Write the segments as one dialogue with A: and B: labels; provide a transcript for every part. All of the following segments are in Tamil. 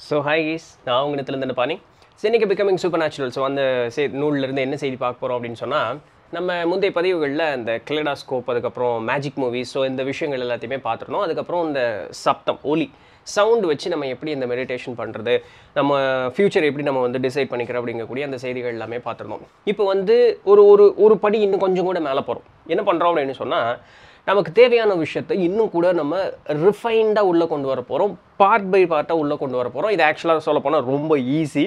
A: ஸோ ஹாய் கீஸ் நான் உங்கள் இடத்துலேருந்து பாணி இன்னைக்கு பிகமிங் சூப்பர் நேச்சுரல் ஸோ அந்த சே நூல்லேருந்து என்ன செய்தி பார்க்க போகிறோம் அப்படின்னு சொன்னால் நம்ம முந்தைய பதிவுகளில் இந்த கிளடாஸ்கோப் அதுக்கப்புறம் மேஜிக் மூவிஸ் ஸோ இந்த விஷயங்கள் எல்லாத்தையுமே பார்த்துருந்தோம் அதுக்கப்புறம் இந்த சப்தம் ஒலி சவுண்ட் வச்சு நம்ம எப்படி இந்த மெடிடேஷன் பண்ணுறது நம்ம ஃப்யூச்சர் எப்படி நம்ம வந்து டிசைட் பண்ணிக்கிறோம் அப்படிங்கக்கூடிய அந்த செய்திகள் எல்லாமே பார்த்துருந்தோம் இப்போ வந்து ஒரு ஒரு ஒரு படி இன்னும் கொஞ்சம் கூட மேலே போகிறோம் என்ன பண்ணுறோம் அப்படின்னு சொன்னால் நமக்கு தேவையான விஷயத்தை இன்னும் கூட நம்ம ரிஃபைண்டாக உள்ளே கொண்டு வர போகிறோம் பார்ட் பை பார்ட்டாக உள்ளே கொண்டு வர போகிறோம் இது ஆக்சுவலாக சொல்ல போனால் ரொம்ப ஈஸி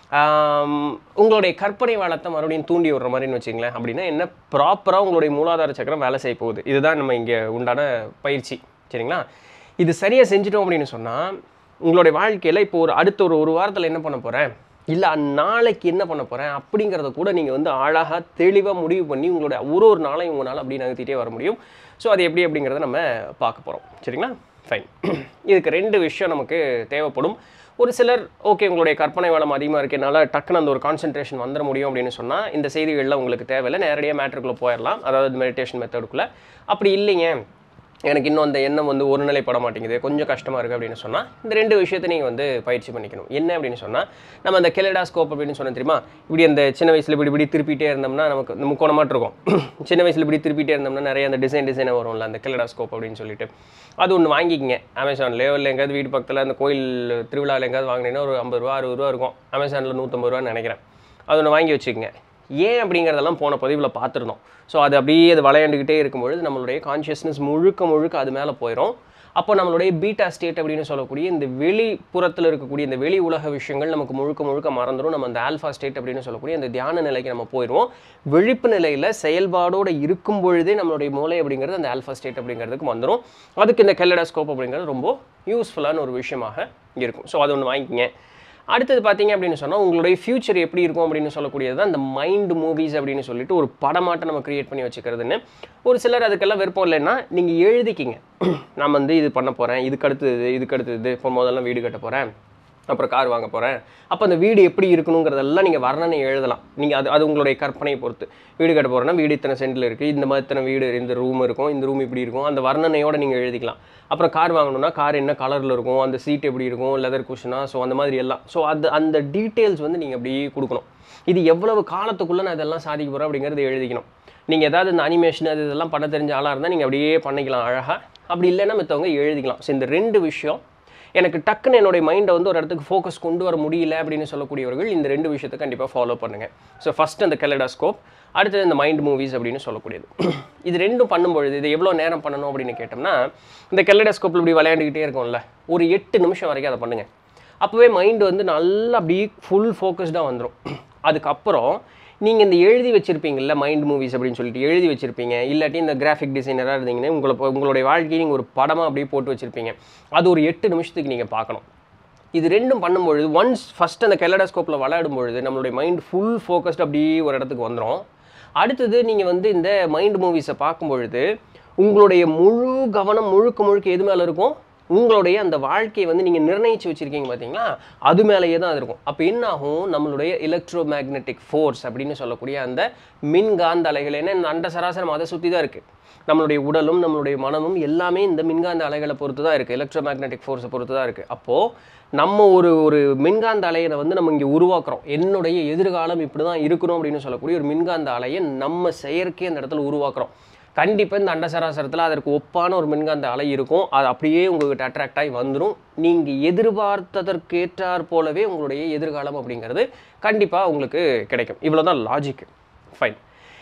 A: உங்களுடைய கற்பனை வளத்தை மறுபடியும் தூண்டி விடுற மாதிரின்னு வச்சுங்களேன் அப்படின்னா என்ன ப்ராப்பராக உங்களுடைய மூலாதார சக்கரம் வேலை செய்ய போகுது இதுதான் நம்ம இங்கே உண்டான பயிற்சி சரிங்களா இது சரியாக செஞ்சிட்டோம் அப்படின்னு சொன்னால் உங்களுடைய வாழ்க்கையில் இப்போ ஒரு அடுத்த ஒரு ஒரு வாரத்தில் என்ன பண்ண போகிறேன் இல்லை நாளைக்கு என்ன பண்ண போகிறேன் அப்படிங்கிறத கூட நீங்கள் வந்து அழகாக தெளிவாக முடிவு பண்ணி உங்களுடைய ஒரு ஒரு நாளையும் உங்களால் அப்படி நகர்த்திட்டே வர முடியும் ஸோ அது எப்படி அப்படிங்கிறத நம்ம பார்க்க போகிறோம் சரிங்களா ஃபைன் இதுக்கு ரெண்டு விஷயம் நமக்கு தேவைப்படும் ஒரு சிலர் ஓகே உங்களுடைய கற்பனை வளம் அதிகமாக இருக்கனால டக்குன்னு அந்த ஒரு கான்சென்ட்ரேஷன் வந்துட முடியும் அப்படின்னு சொன்னால் இந்த செய்திகளில் உங்களுக்கு தேவையில்லை நேரடியாக மேட்ருக்குள்ளே போயிடலாம் அதாவது மெடிடேஷன் மெத்தடுக்குள்ளே அப்படி இல்லைங்க எனக்கு இன்னும் அந்த எண்ணம் வந்து ஒரு நிலைப்பட மாட்டேங்குது கொஞ்சம் கஷ்டமாக இருக்குது அப்படின்னு சொன்னால் இந்த ரெண்டு விஷயத்தை நீங்கள் வந்து பயிற்சி பண்ணிக்கணும் என்ன அப்படின்னு சொன்னால் நம்ம அந்த கெலடாஸ்கோப் அப்படின்னு சொன்ன தெரியுமா இப்படி அந்த சின்ன வயசில் இப்படி இப்படி திருப்பிட்டே இருந்தோம்னா நமக்கு இந்த முக்கோணமாட்டு இருக்கும் சின்ன வயசில் இப்படி திருப்பிட்டே இருந்தோம்னா நிறைய அந்த டிசைன் டிசைனாக வரும்ல அந்த கெலடாஸ்கோப் அப்படின்னு சொல்லிட்டு அது ஒன்று வாங்கிக்கிங்க அமேசான்லேயோ இல்லை எங்கேயாவது வீடு பக்கத்தில் அந்த கோயில் திருவிழாவில் எங்கேயாவது வாங்கினீங்கன்னா ஒரு ஐம்பது ரூபா அறுபது ரூபா இருக்கும் அமேசானில் நூற்றம்பது ரூபான்னு நினைக்கிறேன் அது ஒன்று வாங்கி வச்சுக்கோங்க ஏன் அப்படிங்கிறதெல்லாம் போன பதிவில் பார்த்துருந்தோம் ஸோ அது அப்படியே அது விளையாண்டுக்கிட்டே இருக்கும்பொழுது நம்மளுடைய கான்ஷியஸ்னஸ் முழுக்க முழுக்க அது மேலே போயிடும் அப்போ நம்மளுடைய பீட்டா ஸ்டேட் அப்படின்னு சொல்லக்கூடிய இந்த வெளிப்புறத்தில் இருக்கக்கூடிய இந்த வெளி உலக விஷயங்கள் நமக்கு முழுக்க முழுக்க மறந்துடும் நம்ம அந்த ஆல்ஃபா ஸ்டேட் அப்படின்னு சொல்லக்கூடிய அந்த தியான நிலைக்கு நம்ம போயிடுவோம் விழிப்பு நிலையில் செயல்பாடோடு இருக்கும் பொழுதே நம்மளுடைய மூளை அப்படிங்கிறது அந்த ஆல்ஃபா ஸ்டேட் அப்படிங்கிறதுக்கு வந்துடும் அதுக்கு இந்த கெல்லடாஸ்கோப் அப்படிங்கிறது ரொம்ப யூஸ்ஃபுல்லான ஒரு விஷயமாக இருக்கும் ஸோ அது ஒன்று வாங்கிக்கிங்க அடுத்தது பார்த்தீங்க அப்படின்னு சொன்னால் உங்களுடைய ஃபியூச்சர் எப்படி இருக்கும் அப்படின்னு சொல்லக்கூடியது தான் இந்த மைண்ட் மூவிஸ் அப்படின்னு சொல்லிட்டு ஒரு படமாட்டம் நம்ம கிரியேட் பண்ணி வச்சுக்கிறதுன்னு ஒரு சிலர் அதுக்கெல்லாம் விருப்பம் இல்லைன்னா நீங்கள் எழுதிக்கிங்க நான் வந்து இது பண்ண போகிறேன் இதுக்கு அடுத்தது இதுக்கு அடுத்தது இப்போ முதல்ல வீடு கட்ட போகிறேன் அப்புறம் கார் வாங்க போகிறேன் அப்போ அந்த வீடு எப்படி இருக்கணுங்கிறதெல்லாம் நீங்கள் வர்ணனை எழுதலாம் நீங்கள் அது அது உங்களுடைய கற்பனையை பொறுத்து வீடு கட்ட போகிறேன்னா வீடு இத்தனை சென்டில் இருக்குது இந்த மாதிரி இத்தனை வீடு இந்த ரூம் இருக்கும் இந்த ரூம் இப்படி இருக்கும் அந்த வர்ணனையோடு நீங்கள் எழுதிக்கலாம் அப்புறம் கார் வாங்கணும்னா கார் என்ன கலரில் இருக்கும் அந்த சீட் எப்படி இருக்கும் லெதர் குஷனா ஸோ அந்த மாதிரி எல்லாம் ஸோ அது அந்த டீட்டெயில்ஸ் வந்து நீங்கள் அப்படியே கொடுக்கணும் இது எவ்வளவு காலத்துக்குள்ளே நான் இதெல்லாம் சாதிக்க போகிறேன் அப்படிங்கிறது எழுதிக்கணும் நீங்கள் ஏதாவது இந்த அனிமேஷன் அது இதெல்லாம் பண்ண தெரிஞ்ச ஆளாக இருந்தால் நீங்கள் அப்படியே பண்ணிக்கலாம் அழகாக அப்படி இல்லைன்னா மற்றவங்க எழுதிக்கலாம் ஸோ இந்த ரெண்டு விஷயம் எனக்கு டக்குன்னு என்னுடைய மைண்டை வந்து ஒரு இடத்துக்கு ஃபோக்கஸ் கொண்டு வர முடியல அப்படின்னு சொல்லக்கூடியவர்கள் இந்த ரெண்டு விஷயத்தை கண்டிப்பாக ஃபாலோ பண்ணுங்கள் ஸோ ஃபஸ்ட் அந்த கெலடாஸ்கோப் அடுத்தது இந்த மைண்ட் மூவிஸ் அப்படின்னு சொல்லக்கூடியது இது ரெண்டும் பண்ணும்பொழுது இது எவ்வளோ நேரம் பண்ணணும் அப்படின்னு கேட்டோம்னா இந்த கெலடாஸ்கோப்பில் இப்படி விளையாண்டுக்கிட்டே இருக்கும்ல ஒரு எட்டு நிமிஷம் வரைக்கும் அதை பண்ணுங்கள் அப்போவே மைண்டு வந்து நல்லா அப்படியே ஃபுல் ஃபோக்கஸ்டாக வந்துடும் அதுக்கப்புறம் நீங்கள் இந்த எழுதி வச்சுருப்பீங்கல்ல மைண்ட் மூவிஸ் அப்படின்னு சொல்லிட்டு எழுதி வச்சுருப்பீங்க இல்லாட்டி இந்த கிராஃபிக் டிசைனராக இருந்தீங்கன்னா உங்களை உங்களுடைய வாழ்க்கையை நீங்கள் ஒரு படமாக அப்படியே போட்டு வச்சுருப்பீங்க அது ஒரு எட்டு நிமிஷத்துக்கு நீங்கள் பார்க்கணும் இது ரெண்டும் பண்ணும்பொழுது ஒன்ஸ் ஃபஸ்ட் அந்த கெலடாஸ்கோப்பில் விளையாடும் பொழுது நம்மளுடைய மைண்ட் ஃபுல் ஃபோக்கஸ்ட் அப்படியே ஒரு இடத்துக்கு வந்துடும் அடுத்தது நீங்கள் வந்து இந்த மைண்ட் மூவிஸை பார்க்கும் பொழுது உங்களுடைய முழு கவனம் முழுக்க முழுக்க எது மேலே இருக்கும் உங்களுடைய அந்த வாழ்க்கையை வந்து நீங்கள் நிர்ணயித்து வச்சுருக்கீங்க பார்த்தீங்களா அது மேலேயே தான் அது இருக்கும் அப்போ என்ன ஆகும் நம்மளுடைய எலக்ட்ரோ மேக்னெட்டிக் ஃபோர்ஸ் அப்படின்னு சொல்லக்கூடிய அந்த மின்காந்த அலைகள் ஏன்னா இந்த அண்ட சராசரம் அதை சுற்றி தான் இருக்குது நம்மளுடைய உடலும் நம்மளுடைய மனமும் எல்லாமே இந்த மின்காந்த அலைகளை பொறுத்து தான் இருக்குது எலக்ட்ரோ மேக்னெட்டிக் ஃபோர்ஸை பொறுத்து தான் இருக்குது அப்போது நம்ம ஒரு ஒரு மின்காந்த அலையை வந்து நம்ம இங்கே உருவாக்குறோம் என்னுடைய எதிர்காலம் இப்படி தான் இருக்கணும் அப்படின்னு சொல்லக்கூடிய ஒரு மின்காந்த அலையை நம்ம செயற்கை அந்த இடத்துல உருவாக்குறோம் கண்டிப்பாக இந்த அண்டசராசரத்தில் அதற்கு ஒப்பான ஒரு மின்காந்த அலை இருக்கும் அது அப்படியே உங்கள்கிட்ட அட்ராக்ட் ஆகி வந்துடும் நீங்கள் எதிர்பார்த்ததற்கு ஏற்றார் போலவே உங்களுடைய எதிர்காலம் அப்படிங்கிறது கண்டிப்பாக உங்களுக்கு கிடைக்கும் இவ்வளோ தான் லாஜிக்கு ஃபைன்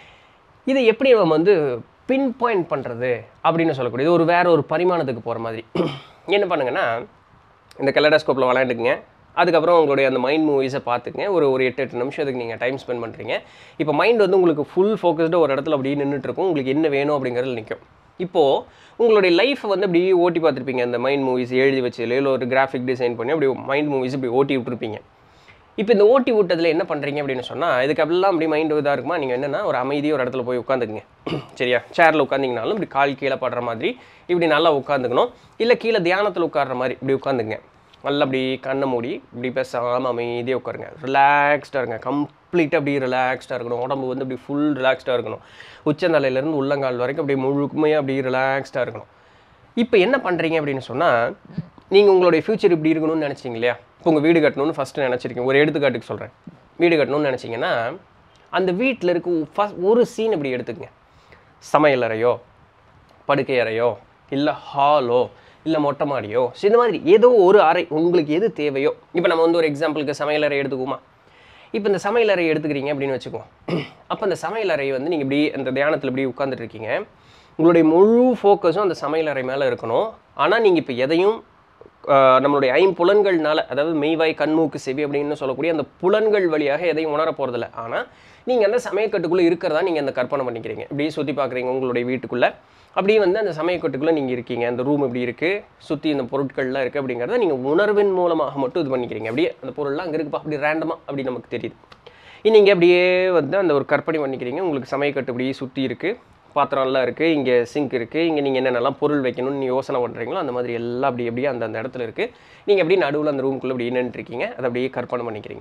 A: இதை எப்படி நம்ம வந்து பின் பாயிண்ட் பண்ணுறது அப்படின்னு சொல்லக்கூடியது ஒரு வேற ஒரு பரிமாணத்துக்கு போகிற மாதிரி என்ன பண்ணுங்கன்னா இந்த கெலடாஸ்கோப்பில் விளையாண்டுக்குங்க அதுக்கப்புறம் உங்களுடைய அந்த மைண்ட் மூவிஸை பார்த்துக்குங்க ஒரு ஒரு எட்டு எட்டு நிமிஷத்துக்கு நீங்கள் டைம் ஸ்பெண்ட் பண்ணுறீங்க இப்போ மைண்ட் வந்து உங்களுக்கு ஃபுல் ஃபோக்கஸ்டாக ஒரு இடத்துல அப்படியே நின்றுட்டு இருக்கும் உங்களுக்கு என்ன வேணும் அப்படிங்கிறது நிற்கும் இப்போது உங்களுடைய லைஃப் வந்து அப்படியே ஓட்டி பார்த்துருப்பீங்க அந்த மைண்ட் மூவிஸ் எழுதி வச்சு இல்லை ஒரு கிராஃபிக் டிசைன் பண்ணி அப்படி மைண்ட் மூவிஸ் இப்படி ஓட்டி விட்டுருப்பீங்க இப்போ இந்த ஓட்டி விட்டதில் என்ன பண்ணுறீங்க அப்படின்னு சொன்னால் இதுக்கு அப்படிலாம் அப்படி மைண்டு இதாக இருக்குமா நீங்கள் என்னென்னா ஒரு அமைதியாக ஒரு இடத்துல போய் உட்காந்துக்குங்க சரியா சேரில் உட்காந்திங்கனாலும் இப்படி கால் கீழே படுற மாதிரி இப்படி நல்லா உட்காந்துக்கணும் இல்லை கீழே தியானத்தில் உட்கார்ற மாதிரி இப்படி உட்காந்துங்க நல்லா அப்படி கண்ணை மூடி இப்படி பேசாமல் அமைதியாக உட்காருங்க ரிலாக்ஸ்டாக இருங்க கம்ப்ளீட்டாக அப்படி ரிலாக்ஸ்டாக இருக்கணும் உடம்பு வந்து அப்படி ஃபுல் ரிலாக்ஸ்டாக இருக்கணும் உச்சந்தலையிலேருந்து உள்ளங்கால் வரைக்கும் அப்படியே முழுமையாக அப்படி ரிலாக்ஸ்டாக இருக்கணும் இப்போ என்ன பண்ணுறீங்க அப்படின்னு சொன்னால் நீங்கள் உங்களுடைய ஃப்யூச்சர் இப்படி இருக்கணும்னு நினச்சிங்க இல்லையா இப்போ உங்கள் வீடு கட்டணும்னு ஃபஸ்ட்டு நினச்சிருக்கீங்க ஒரு எடுத்துக்காட்டுக்கு சொல்கிறேன் வீடு கட்டணும்னு நினச்சிங்கன்னா அந்த வீட்டில் இருக்க ஃபஸ்ட் ஒரு சீன் இப்படி எடுத்துக்கங்க சமையலறையோ படுக்கை அறையோ இல்லை ஹாலோ இல்லை மொட்டை மாடியோ ஸோ இந்த மாதிரி ஏதோ ஒரு அறை உங்களுக்கு எது தேவையோ இப்போ நம்ம வந்து ஒரு எக்ஸாம்பிளுக்கு சமையலறை எடுத்துக்குவோமா இப்போ இந்த சமையலறை எடுத்துக்கிறீங்க அப்படின்னு வச்சுக்குவோம் அப்போ அந்த சமையலறை வந்து நீங்கள் இப்படி அந்த தியானத்தில் இப்படி உட்காந்துட்டு இருக்கீங்க உங்களுடைய முழு ஃபோக்கஸும் அந்த சமையலறை மேலே இருக்கணும் ஆனால் நீங்கள் இப்போ எதையும் ஆஹ், நம்மளுடைய ஐம்புலன்கள்னால அதாவது மெய்வாய் கண்மூக்கு செவி அப்படின்னு சொல்லக்கூடிய அந்த புலன்கள் வழியாக எதையும் உணர போகிறதில்ல ஆனால் நீங்கள் அந்த சமயக்கட்டுக்குள்ளே இருக்கிறதா நீங்கள் அந்த கற்பனை பண்ணிக்கிறீங்க இப்படியே சுற்றி பார்க்குறீங்க உங்களுடைய வீட்டுக்குள்ளே அப்படியே வந்து அந்த சமயக்கட்டுக்குள்ளே நீங்கள் இருக்கீங்க அந்த ரூம் இப்படி இருக்குது சுற்றி இந்த பொருட்கள்லாம் இருக்குது அப்படிங்கிறத நீங்கள் உணர்வின் மூலமாக மட்டும் இது பண்ணிக்கிறீங்க அப்படியே அந்த பொருள்லாம் அங்கே இருக்குப்பா அப்படி ரேண்டமாக அப்படி நமக்கு தெரியுது நீங்கள் அப்படியே வந்து அந்த ஒரு கற்பனை பண்ணிக்கிறீங்க உங்களுக்கு சமயக்கட்டு இப்படி சுற்றி இருக்குது பாத்திரம்லாம் இருக்குது இங்கே சிங்க் இருக்குது இங்கே நீங்கள் என்னென்னலாம் பொருள் வைக்கணும்னு நீ யோசனை பண்ணுறீங்களோ அந்த மாதிரி எல்லாம் அப்படி அப்படியே அந்த அந்த இடத்துல இருக்குது நீங்கள் அப்படியே நடுவில் அந்த ரூமுக்குள்ளே அப்படியே நின்றுருக்கீங்க அதை அப்படியே கற்பனை பண்ணிக்கிறீங்க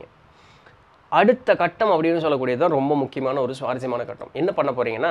A: அடுத்த கட்டம் அப்படின்னு சொல்லக்கூடியது தான் ரொம்ப முக்கியமான ஒரு சுவாரஸ்யமான கட்டம் என்ன பண்ண போகிறீங்கன்னா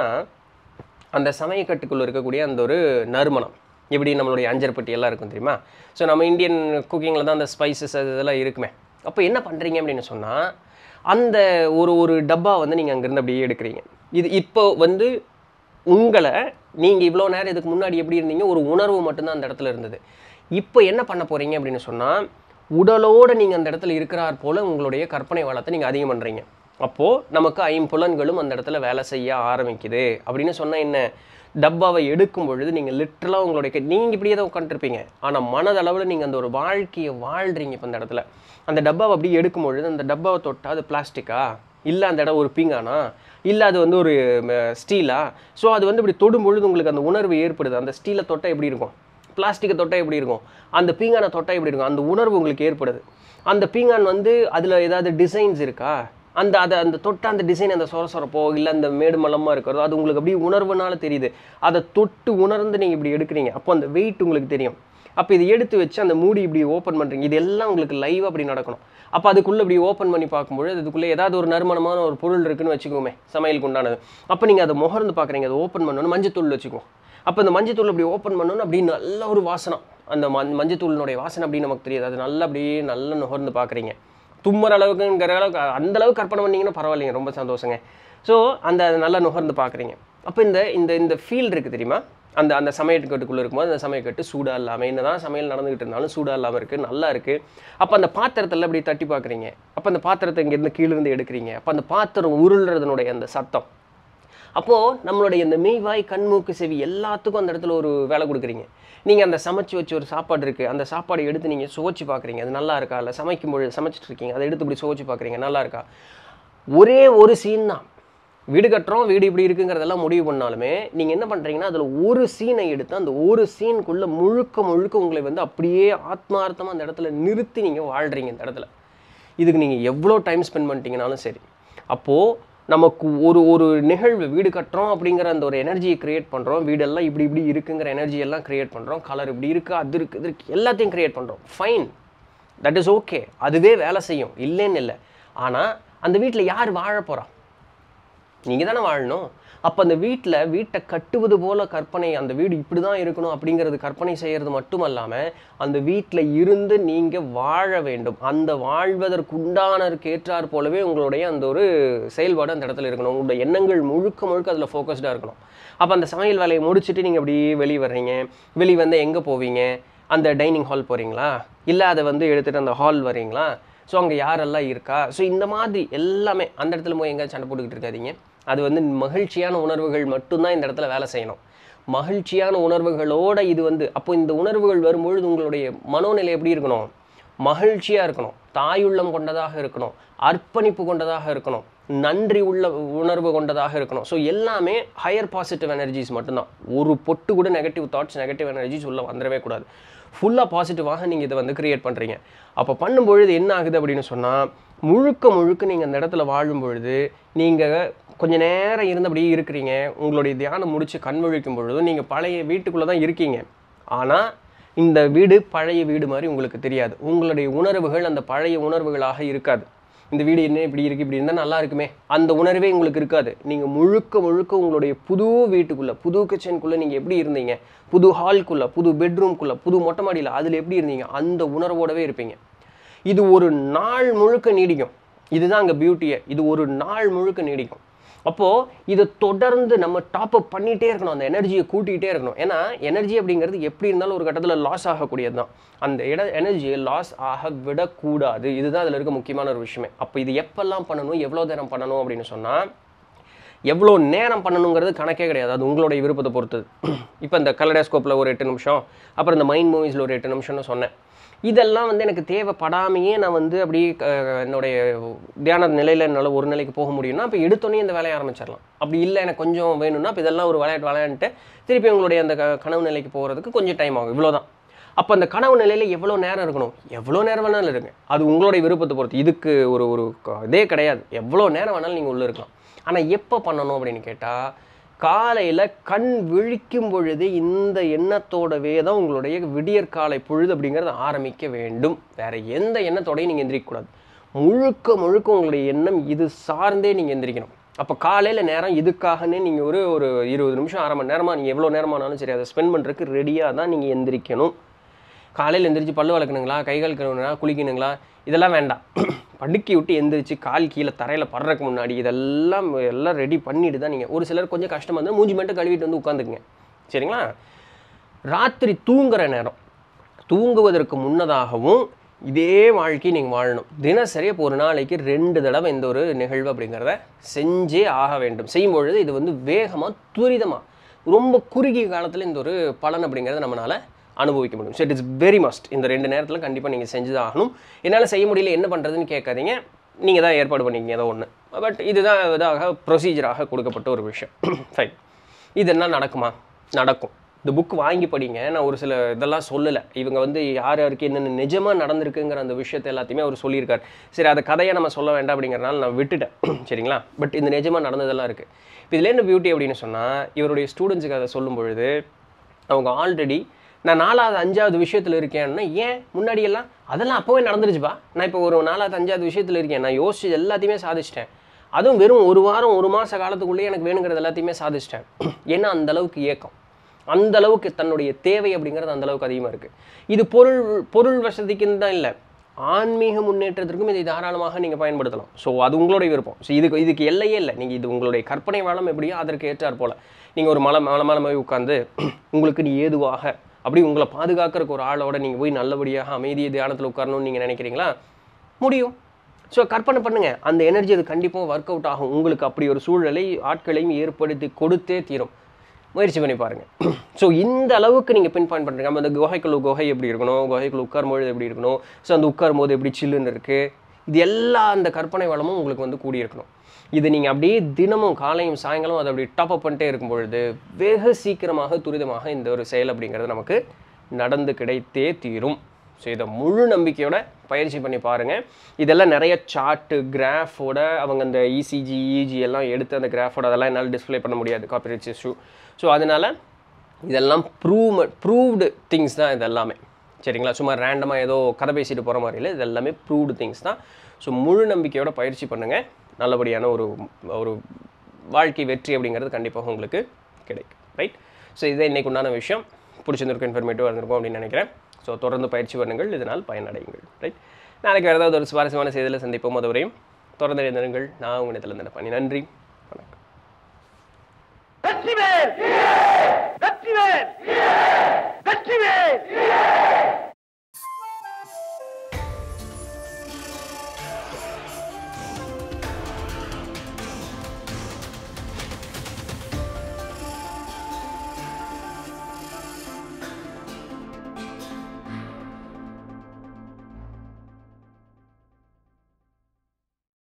A: அந்த சமயக்கட்டுக்குள்ளே இருக்கக்கூடிய அந்த ஒரு நறுமணம் எப்படி நம்மளுடைய அஞ்சற்பட்டி எல்லாம் இருக்கும் தெரியுமா ஸோ நம்ம இந்தியன் குக்கிங்கில் தான் அந்த ஸ்பைசஸ் அது இதெல்லாம் இருக்குமே அப்போ என்ன பண்ணுறீங்க அப்படின்னு சொன்னால் அந்த ஒரு ஒரு டப்பா வந்து நீங்கள் அங்கேருந்து அப்படியே எடுக்கிறீங்க இது இப்போ வந்து உங்களை நீங்கள் இவ்வளோ நேரம் இதுக்கு முன்னாடி எப்படி இருந்தீங்க ஒரு உணர்வு மட்டும்தான் அந்த இடத்துல இருந்தது இப்போ என்ன பண்ண போகிறீங்க அப்படின்னு சொன்னால் உடலோடு நீங்கள் அந்த இடத்துல இருக்கிறார் போல் உங்களுடைய கற்பனை வளத்தை நீங்கள் அதிகம் பண்ணுறீங்க அப்போது நமக்கு ஐம்புலன்களும் அந்த இடத்துல வேலை செய்ய ஆரம்பிக்குது அப்படின்னு சொன்னால் என்ன டப்பாவை எடுக்கும் பொழுது நீங்கள் லிட்டரலாக உங்களுடைய நீங்கள் இப்படியே தான் உட்காந்துருப்பீங்க ஆனால் மனதளவில் நீங்கள் அந்த ஒரு வாழ்க்கையை வாழ்கிறீங்க இப்போ அந்த இடத்துல அந்த டப்பாவை அப்படியே எடுக்கும் பொழுது அந்த டப்பாவை தொட்டால் அது பிளாஸ்டிக்கா இல்லை அந்த இடம் ஒரு பீங்கானா இல்லை அது வந்து ஒரு ஸ்டீலா ஸோ அது வந்து இப்படி தொடும் பொழுது உங்களுக்கு அந்த உணர்வு ஏற்படுது அந்த ஸ்டீலை தொட்டால் எப்படி இருக்கும் பிளாஸ்டிக்கை தொட்டால் எப்படி இருக்கும் அந்த பீங்கானை தொட்டால் எப்படி இருக்கும் அந்த உணர்வு உங்களுக்கு ஏற்படுது அந்த பீங்கான் வந்து அதில் ஏதாவது டிசைன்ஸ் இருக்கா அந்த அதை அந்த தொட்ட அந்த டிசைன் அந்த சொர சொரப்போ இல்லை அந்த மேடு மலமாக இருக்கிறதோ அது உங்களுக்கு அப்படியே உணர்வுனால தெரியுது அதை தொட்டு உணர்ந்து நீங்கள் இப்படி எடுக்கிறீங்க அப்போ அந்த வெயிட் உங்களுக்கு தெரியும் அப்போ இதை எடுத்து வச்சு அந்த மூடி இப்படி ஓப்பன் பண்ணுறீங்க இது எல்லாம் உங்களுக்கு லைவாக அப்படி நடக்கணும் அப்போ அதுக்குள்ளே இப்படி ஓப்பன் பண்ணி பார்க்கும்பொழுது அதுக்குள்ளே ஏதாவது ஒரு நறுமணமான ஒரு பொருள் இருக்குன்னு வச்சுக்கோமே சமையலுக்கு உண்டானது அப்போ நீங்கள் அதை முகர்ந்து பார்க்குறீங்க அதை ஓப்பன் பண்ணணும் மஞ்சத்தூள் வச்சுக்குவோம் அப்போ இந்த மஞ்சத்தூள் அப்படி ஓப்பன் பண்ணணும் அப்படி நல்ல ஒரு வாசனம் அந்த மஞ் மஞ்சத்தூளினுடைய வாசனை அப்படி நமக்கு தெரியாது அது நல்லா அப்படியே நல்லா நுகர்ந்து பார்க்குறீங்க தும்முற அளவுக்குங்கிற அளவுக்கு அந்த அளவுக்கு கற்பனை பண்ணீங்கன்னா பரவாயில்லைங்க ரொம்ப சந்தோஷங்க ஸோ அந்த அதை நல்லா நுகர்ந்து பார்க்குறீங்க அப்போ இந்த இந்த இந்த ஃபீல் இருக்குது தெரியுமா அந்த அந்த சமையல்கட்டுக்குள்ளே இருக்கும்போது அந்த சமையல்கட்டு சூடாக இல்லாமல் என்ன தான் சமையல் நடந்துகிட்டு இருந்தாலும் சூடாக இல்லாமல் இருக்குது நல்லா இருக்குது அப்போ அந்த பாத்திரத்தில் அப்படி தட்டி பார்க்குறீங்க அப்போ அந்த பாத்திரத்தை இங்கேருந்து கீழிருந்து எடுக்கிறீங்க அப்போ அந்த பாத்திரம் உருள்றதுனுடைய அந்த சத்தம் அப்போது நம்மளுடைய இந்த மெய்வாய் கண் மூக்கு செவி எல்லாத்துக்கும் அந்த இடத்துல ஒரு வேலை கொடுக்குறீங்க நீங்கள் அந்த சமைச்சு வச்ச ஒரு சாப்பாடு இருக்குது அந்த சாப்பாடை எடுத்து நீங்கள் சுவைச்சு பார்க்குறீங்க அது நல்லா இருக்கா இல்லை சமைக்கும் பொழுது சமைச்சிட்டு இருக்கீங்க அதை எடுத்து இப்படி சுவைச்சு பார்க்குறீங்க நல்லா இருக்கா ஒரே ஒரு சீன் தான் வீடு கட்டுறோம் வீடு இப்படி இருக்குங்கிறதெல்லாம் முடிவு பண்ணாலுமே நீங்கள் என்ன பண்ணுறீங்கன்னா அதில் ஒரு சீனை எடுத்து அந்த ஒரு சீனுக்குள்ளே முழுக்க முழுக்க உங்களை வந்து அப்படியே ஆத்மார்த்தமாக அந்த இடத்துல நிறுத்தி நீங்கள் வாழ்கிறீங்க இந்த இடத்துல இதுக்கு நீங்கள் எவ்வளோ டைம் ஸ்பெண்ட் பண்ணிட்டீங்கனாலும் சரி அப்போது நமக்கு ஒரு ஒரு நிகழ்வு வீடு கட்டுறோம் அப்படிங்கிற அந்த ஒரு எனர்ஜியை கிரியேட் பண்ணுறோம் வீடெல்லாம் இப்படி இப்படி இருக்குங்கிற எனர்ஜி எல்லாம் கிரியேட் பண்ணுறோம் கலர் இப்படி இருக்குது அது இருக்குது இது இருக்குது எல்லாத்தையும் கிரியேட் பண்ணுறோம் ஃபைன் தட் இஸ் ஓகே அதுவே வேலை செய்யும் இல்லைன்னு இல்லை ஆனால் அந்த வீட்டில் யார் வாழ போகிறா நீங்கள் தானே வாழணும் அப்போ அந்த வீட்டில் வீட்டை கட்டுவது போல கற்பனை அந்த வீடு இப்படி தான் இருக்கணும் அப்படிங்கிறது கற்பனை செய்கிறது மட்டுமல்லாமல் அந்த வீட்டில் இருந்து நீங்கள் வாழ வேண்டும் அந்த வாழ்வதற்குண்டானதற்கு ஏற்றாற் போலவே உங்களுடைய அந்த ஒரு செயல்பாடு அந்த இடத்துல இருக்கணும் உங்களுடைய எண்ணங்கள் முழுக்க முழுக்க அதில் ஃபோக்கஸ்டாக இருக்கணும் அப்போ அந்த சமையல் வேலையை முடிச்சுட்டு நீங்கள் அப்படியே வெளியே வர்றீங்க வெளியே வந்து எங்கே போவீங்க அந்த டைனிங் ஹால் போகிறீங்களா இல்லை அதை வந்து எடுத்துகிட்டு அந்த ஹால் வரீங்களா ஸோ அங்கே யாரெல்லாம் இருக்கா ஸோ இந்த மாதிரி எல்லாமே அந்த இடத்துல போய் எங்கேயாச்சும் சண்டை போட்டுக்கிட்டு இருக்காதீங்க அது வந்து மகிழ்ச்சியான உணர்வுகள் மட்டும்தான் இந்த இடத்துல வேலை செய்யணும் மகிழ்ச்சியான உணர்வுகளோட இது வந்து அப்போ இந்த உணர்வுகள் வரும்பொழுது உங்களுடைய மனோநிலை எப்படி இருக்கணும் மகிழ்ச்சியாக இருக்கணும் தாயுள்ளம் கொண்டதாக இருக்கணும் அர்ப்பணிப்பு கொண்டதாக இருக்கணும் நன்றி உள்ள உணர்வு கொண்டதாக இருக்கணும் ஸோ எல்லாமே ஹையர் பாசிட்டிவ் எனர்ஜிஸ் மட்டும்தான் ஒரு பொட்டு கூட நெகட்டிவ் தாட்ஸ் நெகட்டிவ் எனர்ஜிஸ் உள்ள வந்துடவே கூடாது ஃபுல்லாக பாசிட்டிவாக நீங்கள் இதை வந்து கிரியேட் பண்ணுறீங்க அப்போ பண்ணும்பொழுது என்ன ஆகுது அப்படின்னு சொன்னால் முழுக்க முழுக்க நீங்கள் அந்த இடத்துல வாழும் பொழுது நீங்கள் கொஞ்ச நேரம் இருந்து அப்படியே இருக்கிறீங்க உங்களுடைய தியானம் முடிச்சு கண் விழிக்கும் பொழுதும் நீங்கள் பழைய வீட்டுக்குள்ளே தான் இருக்கீங்க ஆனால் இந்த வீடு பழைய வீடு மாதிரி உங்களுக்கு தெரியாது உங்களுடைய உணர்வுகள் அந்த பழைய உணர்வுகளாக இருக்காது இந்த வீடு என்ன இப்படி இருக்குது இப்படி இருந்தால் நல்லா இருக்குமே அந்த உணர்வே உங்களுக்கு இருக்காது நீங்கள் முழுக்க முழுக்க உங்களுடைய புது வீட்டுக்குள்ளே புது கிச்சனுக்குள்ளே நீங்கள் எப்படி இருந்தீங்க புது ஹால்குள்ளே புது பெட்ரூம்குள்ளே புது மொட்டை மாடியில் அதில் எப்படி இருந்தீங்க அந்த உணர்வோடவே இருப்பீங்க இது ஒரு நாள் முழுக்க நீடிக்கும் இதுதான் அங்கே பியூட்டியே இது ஒரு நாள் முழுக்க நீடிக்கும் அப்போது இதை தொடர்ந்து நம்ம டாப் அப் பண்ணிகிட்டே இருக்கணும் அந்த எனர்ஜியை கூட்டிகிட்டே இருக்கணும் ஏன்னா எனர்ஜி அப்படிங்கிறது எப்படி இருந்தாலும் ஒரு கட்டத்தில் லாஸ் ஆகக்கூடியது தான் அந்த இட எனர்ஜியை லாஸ் ஆக விடக்கூடாது இதுதான் அதில் இருக்க முக்கியமான ஒரு விஷயமே அப்போ இது எப்பெல்லாம் பண்ணணும் எவ்வளோ நேரம் பண்ணணும் அப்படின்னு சொன்னால் எவ்வளோ நேரம் பண்ணணுங்கிறது கணக்கே கிடையாது அது உங்களுடைய விருப்பத்தை பொறுத்தது இப்போ இந்த கலடாஸ்கோப்பில் ஒரு எட்டு நிமிஷம் அப்புறம் இந்த மைண்ட் மூவிஸில் ஒரு எட்டு நிமிஷம்னு சொன்னேன் இதெல்லாம் வந்து எனக்கு தேவைப்படாமையே நான் வந்து அப்படி அஹ், என்னுடைய தியான நிலையில் என்னால் ஒரு நிலைக்கு போக முடியும்னா அப்போ எடுத்தோன்னே இந்த வேலையை ஆரம்பிச்சிடலாம் அப்படி இல்லை எனக்கு கொஞ்சம் வேணும்னா அப்போ இதெல்லாம் ஒரு விளையாட்டு விளையாண்டுட்டு திருப்பி உங்களுடைய அந்த க- கனவு நிலைக்கு போகிறதுக்கு கொஞ்சம் டைம் ஆகும் இவ்வளோதான் அப்போ அந்த கனவு நிலையில் எவ்வளோ நேரம் இருக்கணும் எவ்வளோ நேரம் வேணாலும் இருங்க அது உங்களுடைய விருப்பத்தை பொறுத்து இதுக்கு ஒரு ஒரு க- இதே கிடையாது எவ்வளோ நேரம் வேணாலும் நீங்கள் உள்ளே இருக்கலாம் ஆனால் எப்போ பண்ணணும் அப்படின்னு கேட்டால் காலையில் கண் விழிக்கும் பொழுது இந்த எண்ணத்தோடவே தான் உங்களுடைய விடியற்காலை பொழுது அப்படிங்கிறது ஆரம்பிக்க வேண்டும் வேற எந்த எண்ணத்தோடையும் நீங்கள் எந்திரிக்கக்கூடாது முழுக்க முழுக்க உங்களுடைய எண்ணம் இது சார்ந்தே நீங்கள் எந்திரிக்கணும் அப்போ காலையில் நேரம் இதுக்காகனே நீங்கள் ஒரு ஒரு இருபது நிமிஷம் அரை மணி நேரமாக நீங்கள் எவ்வளோ நேரமானாலும் சரி அதை ஸ்பெண்ட் பண்ணுறதுக்கு ரெடியாக தான் நீங்கள் எந்திரிக்கணும் காலையில் எந்திரிச்சு பல்லு வளர்க்கணுங்களா கைகால் கழுவுணுங்களா குளிக்கணுங்களா இதெல்லாம் வேண்டாம் படுக்கி விட்டு எந்திரிச்சு கால் கீழே தரையில் படுறதுக்கு முன்னாடி இதெல்லாம் எல்லாம் ரெடி பண்ணிட்டு தான் நீங்கள் ஒரு சிலர் கொஞ்சம் கஷ்டமாக இருந்தால் மூஞ்சி மட்டும் கழுவிட்டு வந்து உட்காந்துக்குங்க சரிங்களா ராத்திரி தூங்குற நேரம் தூங்குவதற்கு முன்னதாகவும் இதே வாழ்க்கை நீங்கள் வாழணும் தினசரி இப்போ ஒரு நாளைக்கு ரெண்டு தடவை இந்த ஒரு நிகழ்வு அப்படிங்கிறத செஞ்சே ஆக வேண்டும் செய்யும் பொழுது இது வந்து வேகமாக துரிதமாக ரொம்ப குறுகிய காலத்தில் இந்த ஒரு பலன் அப்படிங்கிறத நம்மளால் அனுபவிக்க முடியும் so it is very must இந்த ரெண்டு நேரத்தில் கண்டிப்பாக நீங்கள் செஞ்சு தான் ஆகணும் என்னால் செய்ய முடியல என்ன பண்ணுறதுன்னு கேட்காதீங்க நீங்கள் தான் ஏற்பாடு பண்ணிக்கிங்க ஏதோ ஒன்று பட் இதுதான் இதாக ப்ரொசீஜராக கொடுக்கப்பட்ட ஒரு விஷயம் ஃபைன் இது என்ன நடக்குமா நடக்கும் இந்த புக் வாங்கி படிங்க நான் ஒரு சில இதெல்லாம் சொல்லலை இவங்க வந்து யார் யாருக்கு என்னென்ன நிஜமாக நடந்திருக்குங்கிற அந்த விஷயத்தை எல்லாத்தையுமே அவர் சொல்லியிருக்கார் சரி அதை கதையை நம்ம சொல்ல வேண்டாம் அப்படிங்கிறனால நான் விட்டுட்டேன் சரிங்களா பட் இந்த நிஜமாக நடந்ததெல்லாம் இருக்குது இப்போ இதில் என்ன பியூட்டி அப்படின்னு சொன்னால் இவருடைய ஸ்டூடெண்ட்ஸுக்கு அதை சொல்லும் பொழுது அவங்க ஆல்ரெடி நான் நாலாவது அஞ்சாவது விஷயத்தில் இருக்கேன்னா ஏன் முன்னாடியெல்லாம் அதெல்லாம் அப்போவே நடந்துருச்சுப்பா நான் இப்போ ஒரு நாலாவது அஞ்சாவது விஷயத்தில் இருக்கேன் நான் யோசிச்சு எல்லாத்தையுமே சாதிச்சிட்டேன் அதுவும் வெறும் ஒரு வாரம் ஒரு மாத காலத்துக்குள்ளேயே எனக்கு வேணுங்கிறது எல்லாத்தையுமே சாதிச்சிட்டேன் ஏன்னா அந்த அளவுக்கு ஏக்கம் அந்த அளவுக்கு தன்னுடைய தேவை அப்படிங்கிறது அந்த அளவுக்கு அதிகமாக இருக்குது இது பொருள் பொருள் வசதிக்குன்னு தான் இல்லை ஆன்மீக முன்னேற்றத்திற்கும் இதை தாராளமாக நீங்கள் பயன்படுத்தலாம் ஸோ அது உங்களுடைய விருப்பம் ஸோ இதுக்கு இதுக்கு எல்லையே இல்லை நீங்கள் இது உங்களுடைய கற்பனை வளம் எப்படியோ அதற்கு ஏற்றாற் போல் நீங்கள் ஒரு மலை மலை மேலே போய் உட்காந்து உங்களுக்கு நீ ஏதுவாக அப்படி உங்களை பாதுகாக்கிறதுக்கு ஒரு ஆளோட நீங்கள் போய் நல்லபடியாக அமைதியை தியானத்தில் உட்காரணும்னு நீங்கள் நினைக்கிறீங்களா முடியும் ஸோ கற்பனை பண்ணுங்க அந்த எனர்ஜி அது கண்டிப்பாக ஒர்க் அவுட் ஆகும் உங்களுக்கு அப்படி ஒரு சூழலை ஆட்களையும் ஏற்படுத்தி கொடுத்தே தீரும் முயற்சி பண்ணி பாருங்கள் ஸோ இந்த அளவுக்கு நீங்கள் பின் பாயிண்ட் பண்ணுறீங்க அந்த குகைக்குள்ள குகை எப்படி இருக்கணும் குகைக்குள்ள உட்காரும்பொழுது எப்படி இருக்கணும் ஸோ அந்த உட்காரும்போது எப்படி சில்லுன்னு இருக்குது இது எல்லா அந்த கற்பனை வளமும் உங்களுக்கு வந்து கூடியிருக்கணும் இது நீங்கள் அப்படியே தினமும் காலையும் சாயங்காலம் அதை அப்படி டாப் அப் பண்ணிட்டே இருக்கும் பொழுது வெகு சீக்கிரமாக துரிதமாக இந்த ஒரு செயல் அப்படிங்கிறது நமக்கு நடந்து கிடைத்தே தீரும் ஸோ இதை முழு நம்பிக்கையோட பயிற்சி பண்ணி பாருங்கள் இதெல்லாம் நிறைய சார்ட்டு கிராஃபோட அவங்க அந்த இசிஜி இஜி எல்லாம் எடுத்து அந்த கிராஃபோட அதெல்லாம் என்னால் டிஸ்ப்ளே பண்ண முடியாது காப்பிரைட்ஸ் இஷ்யூ ஸோ அதனால் இதெல்லாம் ப்ரூவ் ப்ரூவ்டு திங்ஸ் தான் இது எல்லாமே சரிங்களா சும்மா ரேண்டமாக ஏதோ கதை பேசிட்டு போகிற மாதிரி இல்லை இது எல்லாமே ப்ரூவ்டு திங்ஸ் தான் ஸோ முழு நம்பிக்கையோட பயிற்சி பண்ணுங்கள் நல்லபடியான ஒரு ஒரு வாழ்க்கை வெற்றி அப்படிங்கிறது கண்டிப்பாக உங்களுக்கு கிடைக்கும் ரைட் ஸோ இதே இன்னைக்கு உண்டான விஷயம் பிடிச்சிருந்திருக்கும் இன்ஃபர்மேட்டிவாக இருந்திருக்கும் அப்படின்னு நினைக்கிறேன் ஸோ தொடர்ந்து பயிற்சி பண்ணுங்கள் இதனால் பயனடையுங்கள் ரைட் நாளைக்கு வேறு ஏதாவது ஒரு சுவாரஸ்யமான செய்தியில் சந்திப்போம் அதுவரையும் தொடர்ந்து இணைந்திருங்கள் நான் உங்கள் இடத்துல பண்ணி நன்றி வணக்கம்
B: வெற்றிவேல் வெற்றிவேல் வெற்றிவேல்